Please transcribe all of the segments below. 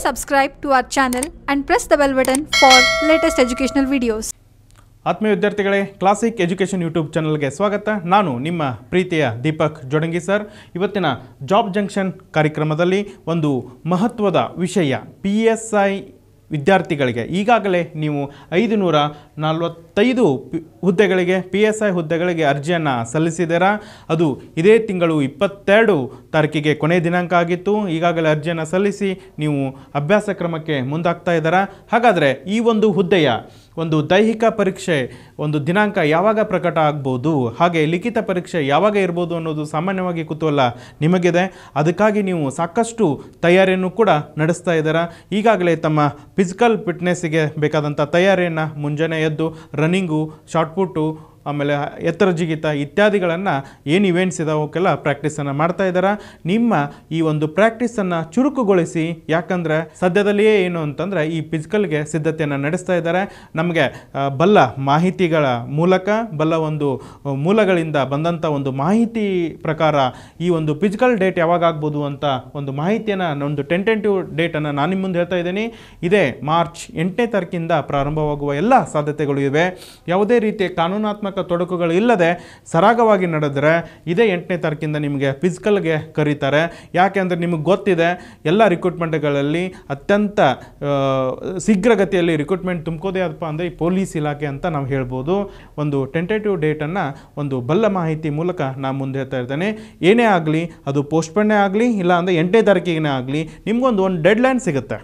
subscribe to our channel and press the bell button for latest educational videos. ಆತ್ಮೀಯ ವಿದ್ಯಾರ್ಥಿಗಳೇ classic education YouTube ಚಾನಲ್ಗೆ ಸ್ವಾಗತ ನಾನು ನಿಮ್ಮ ಪ್ರೀತಿಯ ದೀಪಕ್ ಜೋಡಂಗಿ ಸರ್ ಇವತ್ತಿನ ಜಾಬ್ ಜಂಕ್ಷನ್ ಕಾರ್ಯಕ್ರಮದಲ್ಲಿ ಒಂದು ಮಹತ್ವದ ವಿಷಯ ಪಿ ಎಸ್ ಐ ವಿದ್ಯಾರ್ಥಿಗಳಿಗೆ ಈಗಾಗಲೇ ನೀವು ಐದು ನೂರ ನಲವತ್ತೈದು ಪಿ- ಹುದ್ದೆಗಳಿಗೆ ಪಿ ಎಸ್ ಐ ಹುದ್ದೆಗಳಿಗೆ ಅರ್ಜಿಯನ್ನು ಸಲ್ಲಿಸಿದ್ದೀರಾ ಅದು ಇದೇ ತಿಂಗಳು ಇಪ್ಪತ್ತೆರಡು ತಾರೀಕಿಗೆ ಕೊನೆಯ ದಿನಾಂಕ ಆಗಿತ್ತು ಈಗಾಗಲೇ ಅರ್ಜಿಯನ್ನು ಸಲ್ಲಿಸಿ ನೀವು ಅಭ್ಯಾಸ ಕ್ರಮಕ್ಕೆ ಮುಂದಾಗ್ತಾ ಇದ್ದಾರಾ ಹಾಗಾದರೆ ಈ ಒಂದು ಹುದ್ದೆಯ ಒಂದು ದೈಹಿಕ ಪರೀಕ್ಷೆ ಒಂದು ದಿನಾಂಕ ಯಾವಾಗ ಪ್ರಕಟ ಆಗ್ಬೋದು ಹಾಗೆ ಲಿಖಿತ ಪರೀಕ್ಷೆ ಯಾವಾಗ ಇರ್ಬೋದು ಅನ್ನೋದು ಸಾಮಾನ್ಯವಾಗಿ ಕುತೂಹಲ ನಿಮಗಿದೆ ಅದಕ್ಕಾಗಿ ನೀವು ಸಾಕಷ್ಟು ತಯಾರಿಯನ್ನು ಕೂಡ ನಡೆಸ್ತಾ ಇದ್ದೀರಾ ಈಗಾಗಲೇ ತಮ್ಮ ಫಿಸಿಕಲ್ ಫಿಟ್ನೆಸ್ಸಿಗೆ ಬೇಕಾದಂಥ ತಯಾರಿಯನ್ನು ಮುಂಜಾನೆ ಎದ್ದು ರನ್ನಿಂಗು ಶಾರ್ಟ್ಪುಟ್ಟು ಆಮೇಲೆ ಎತ್ತರ ಜಿಗಿತ ಇತ್ಯಾದಿಗಳನ್ನು ಏನು ಇವೆಂಟ್ಸ್ ಇದಾವೆ ಅವಕ್ಕೆಲ್ಲ ಪ್ರಾಕ್ಟೀಸನ್ನು ಮಾಡ್ತಾ ಇದ್ದಾರೆ ನಿಮ್ಮ ಈ ಒಂದು ಪ್ರಾಕ್ಟೀಸನ್ನು ಚುರುಕುಗೊಳಿಸಿ ಯಾಕಂದರೆ ಸದ್ಯದಲ್ಲಿಯೇ ಏನು ಅಂತಂದರೆ ಈ ಫಿಸಿಕಲ್ಗೆ ಸಿದ್ಧತೆಯನ್ನು ನಡೆಸ್ತಾ ಇದ್ದಾರೆ ನಮಗೆ ಆ, ಬಲ್ಲ ಮಾಹಿತಿಗಳ ಮೂಲಕ ಬಲ್ಲ ಒಂದು ಆ, ಮೂಲಗಳಿಂದ ಬಂದಂಥ ಒಂದು ಮಾಹಿತಿ ಪ್ರಕಾರ ಈ ಒಂದು ಫಿಸಿಕಲ್ ಡೇಟ್ ಯಾವಾಗ ಆಗ್ಬೋದು ಅಂತ ಒಂದು ಮಾಹಿತಿಯನ್ನು ಒಂದು ಟೆಂಟೆಂಟಿವ್ ಡೇಟನ್ನು ನಾನು ನಿಮ್ಮ ಮುಂದೆ ಹೇಳ್ತಾ ಇದ್ದೀನಿ ಇದೇ ಮಾರ್ಚ್ ಎಂಟನೇ ತಾರೀಕಿಂದ ಪ್ರಾರಂಭವಾಗುವ ಎಲ್ಲ ಸಾಧ್ಯತೆಗಳು ಇವೆ ಯಾವುದೇ ರೀತಿಯ ಕಾನೂನಾತ್ಮಕ ತೊಡಕುಗಳು ಇಲ್ಲದೆ ಸರಾಗವಾಗಿ ನಡೆದರೆ ಇದೇ ಎಂಟನೇ ತಾರೀಕಿಂದ ನಿಮಗೆ ಫಿಸಿಕಲ್ಗೆ ಕರೀತಾರೆ ಯಾಕೆಂದರೆ ನಿಮಗೆ ಗೊತ್ತಿದೆ ಎಲ್ಲ ರಿಕ್ರೂಟ್ಮೆಂಟ್ಗಳಲ್ಲಿ ಅತ್ಯಂತ ಆ, ಶೀಘ್ರಗತಿಯಲ್ಲಿ ರಿಕ್ರೂಟ್ಮೆಂಟ್ ತುಂಬ್ಕೋದೇ ಅದಪ್ಪ ಅಂದರೆ ಈ ಪೊಲೀಸ್ ಇಲಾಖೆ ಅಂತ ನಾವು ಹೇಳ್ಬೋದು ಒಂದು ಟೆಂಟೇಟಿವ್ ಡೇಟನ್ನು ಒಂದು ಬಲ್ಲ ಮಾಹಿತಿ ಮೂಲಕ ನಾನು ಮುಂದೆ ಹೇಳ್ತಾ ಇರ್ತೇನೆ ಏನೇ ಆಗಲಿ ಅದು ಪೋಸ್ಟ್ಪೋನ್ನೇ ಆಗಲಿ ಇಲ್ಲ ಅಂದರೆ ಎಂಟನೇ ತಾರೀಕಿಗೆ ಆಗಲಿ ನಿಮಗೊಂದು ಒಂದು ಡೆಡ್ಲೈನ್ ಸಿಗುತ್ತೆ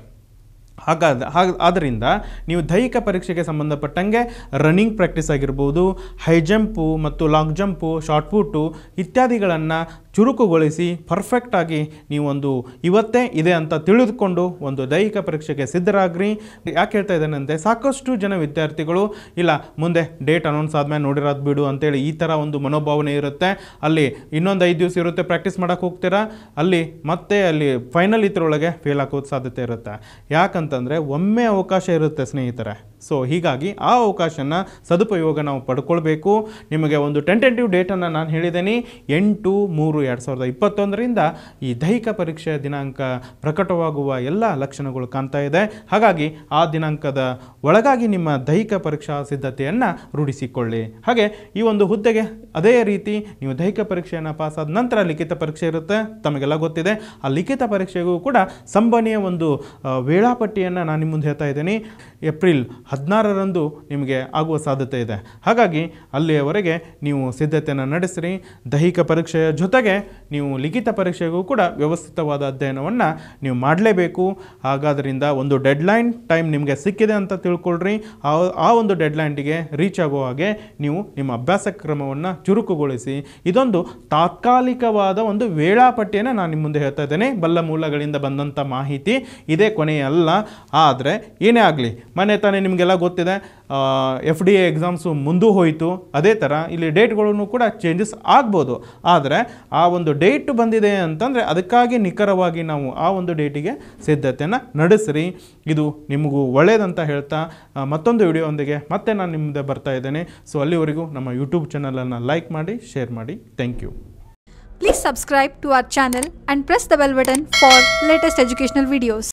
ಹಾಗಾದ ಹಾಗ ಆದ್ದರಿಂದ ನೀವು ದೈಹಿಕ ಪರೀಕ್ಷೆಗೆ ಸಂಬಂಧಪಟ್ಟಂಗೆ ರನ್ನಿಂಗ್ ಪ್ರಾಕ್ಟೀಸ್ ಆಗಿರ್ಬೋದು ಹೈ ಜಂಪು ಮತ್ತು ಲಾಂಗ್ ಜಂಪು ಶಾರ್ಟ್ ಪುಟ್ಟು ಇತ್ಯಾದಿಗಳನ್ನು ಚುರುಕುಗೊಳಿಸಿ ಪರ್ಫೆಕ್ಟಾಗಿ ನೀವೊಂದು ಇವತ್ತೇ ಇದೆ ಅಂತ ತಿಳಿದುಕೊಂಡು ಒಂದು ದೈಹಿಕ ಪರೀಕ್ಷೆಗೆ ಸಿದ್ಧರಾಗ್ರಿ ಯಾಕೆ ಹೇಳ್ತಾ ಇದ್ದೇನೆ ಅಂದರೆ ಸಾಕಷ್ಟು ಜನ ವಿದ್ಯಾರ್ಥಿಗಳು ಇಲ್ಲ ಮುಂದೆ ಡೇಟ್ ಅನೌನ್ಸ್ ಆದಮೇಲೆ ನೋಡಿರೋದು ಬಿಡು ಅಂತೇಳಿ ಈ ಥರ ಒಂದು ಮನೋಭಾವನೆ ಇರುತ್ತೆ ಅಲ್ಲಿ ಇನ್ನೊಂದು ಐದು ದಿವಸ ಇರುತ್ತೆ ಪ್ರಾಕ್ಟೀಸ್ ಮಾಡೋಕೆ ಹೋಗ್ತೀರಾ ಅಲ್ಲಿ ಮತ್ತೆ ಅಲ್ಲಿ ಫೈನಲ್ ಇದ್ರೊಳಗೆ ಫೇಲ್ ಆಗೋದು ಸಾಧ್ಯತೆ ಇರುತ್ತೆ ಯಾಕಂತಂದರೆ ಒಮ್ಮೆ ಅವಕಾಶ ಇರುತ್ತೆ ಸ್ನೇಹಿತರೆ ಸೊ ಹೀಗಾಗಿ ಆ ಅವಕಾಶನ ಸದುಪಯೋಗ ನಾವು ಪಡ್ಕೊಳ್ಬೇಕು ನಿಮಗೆ ಒಂದು ಟೆಂಟೆಂಟಿವ್ ಡೇಟನ್ನು ನಾನು ಹೇಳಿದ್ದೀನಿ ಎಂಟು ಮೂರು ಎರಡು ಸಾವಿರದ ಇಪ್ಪತ್ತೊಂದರಿಂದ ಈ ದೈಹಿಕ ಪರೀಕ್ಷೆಯ ದಿನಾಂಕ ಪ್ರಕಟವಾಗುವ ಎಲ್ಲ ಲಕ್ಷಣಗಳು ಕಾಣ್ತಾ ಇದೆ ಹಾಗಾಗಿ ಆ ದಿನಾಂಕದ ಒಳಗಾಗಿ ನಿಮ್ಮ ದೈಹಿಕ ಪರೀಕ್ಷಾ ಸಿದ್ಧತೆಯನ್ನು ರೂಢಿಸಿಕೊಳ್ಳಿ ಹಾಗೆ ಈ ಒಂದು ಹುದ್ದೆಗೆ ಅದೇ ರೀತಿ ನೀವು ದೈಹಿಕ ಪರೀಕ್ಷೆಯನ್ನು ಪಾಸಾದ ನಂತರ ಲಿಖಿತ ಪರೀಕ್ಷೆ ಇರುತ್ತೆ ತಮಗೆಲ್ಲ ಗೊತ್ತಿದೆ ಆ ಲಿಖಿತ ಪರೀಕ್ಷೆಗೂ ಕೂಡ ಸಂಭವನೀಯ ಒಂದು ಆ, ವೇಳಾಪಟ್ಟಿಯನ್ನು ನಾನು ನಿಮ್ಮ ಮುಂದೆ ಹೇಳ್ತಾ ಇದ್ದೀನಿ ಏಪ್ರಿಲ್ ಹದಿನಾರರಂದು ನಿಮಗೆ ಆಗುವ ಸಾಧ್ಯತೆ ಇದೆ ಹಾಗಾಗಿ ಅಲ್ಲಿಯವರೆಗೆ ನೀವು ಸಿದ್ಧತೆಯನ್ನು ನಡೆಸಿರಿ ದೈಹಿಕ ಪರೀಕ್ಷೆಯ ಜೊತೆಗೆ ನೀವು ಲಿಖಿತ ಪರೀಕ್ಷೆಗೂ ಕೂಡ ವ್ಯವಸ್ಥಿತವಾದ ಅಧ್ಯಯನವನ್ನು ನೀವು ಮಾಡಲೇಬೇಕು ಹಾಗಾದ್ರಿಂದ ಒಂದು ಡೆಡ್ಲೈನ್ ಟೈಮ್ ನಿಮಗೆ ಸಿಕ್ಕಿದೆ ಅಂತ ತಿಳ್ಕೊಳ್ರಿ ಆ ಆ ಒಂದು ಡೆಡ್ಲೈನ್ಗೆ ರೀಚ್ ಆಗೋ ಹಾಗೆ ನೀವು ನಿಮ್ಮ ಅಭ್ಯಾಸ ಕ್ರಮವನ್ನು ಚುರುಕುಗೊಳಿಸಿ ಇದೊಂದು ತಾತ್ಕಾಲಿಕವಾದ ಒಂದು ವೇಳಾಪಟ್ಟಿಯನ್ನು ನಾನು ನಿಮ್ಮ ಮುಂದೆ ಹೇಳ್ತಾ ಇದ್ದೇನೆ ಬಲ್ಲ ಮೂಲಗಳಿಂದ ಬಂದಂಥ ಮಾಹಿತಿ ಇದೇ ಕೊನೆಯಲ್ಲ ಆದರೆ ಏನೇ ಆಗಲಿ ಮನೆ ತಾನೇ ನಿಮಗೆಲ್ಲ ಗೊತ್ತಿದೆ ಎಫ್ ಡಿ ಎ ಎಕ್ಸಾಮ್ಸು ಮುಂದೂ ಹೋಯಿತು ಅದೇ ಥರ ಇಲ್ಲಿ ಡೇಟ್ಗಳನ್ನು ಕೂಡ ಚೇಂಜಸ್ ಆಗ್ಬೋದು ಆದರೆ ಆ ಒಂದು ಡೇಟ್ ಬಂದಿದೆ ಅಂತಂದರೆ ಅದಕ್ಕಾಗಿ ನಿಖರವಾಗಿ ನಾವು ಆ ಒಂದು ಡೇಟಿಗೆ ಸಿದ್ಧತೆಯನ್ನು ನಡೆಸಿರಿ ಇದು ನಿಮಗೂ ಒಳ್ಳೆಯದಂತ ಹೇಳ್ತಾ ಆ, ಮತ್ತೊಂದು ವಿಡಿಯೋದೊಂದಿಗೆ ಮತ್ತೆ ನಾನು ನಿಮ್ಮ ಮುಂದೆ ಬರ್ತಾ ಇದ್ದೇನೆ ಸೊ ಅಲ್ಲಿವರೆಗೂ ನಮ್ಮ ಯೂಟ್ಯೂಬ್ ಚಾನಲನ್ನು ಲೈಕ್ ಮಾಡಿ ಶೇರ್ ಮಾಡಿ thank you Please subscribe to our channel and press the bell button for latest educational videos.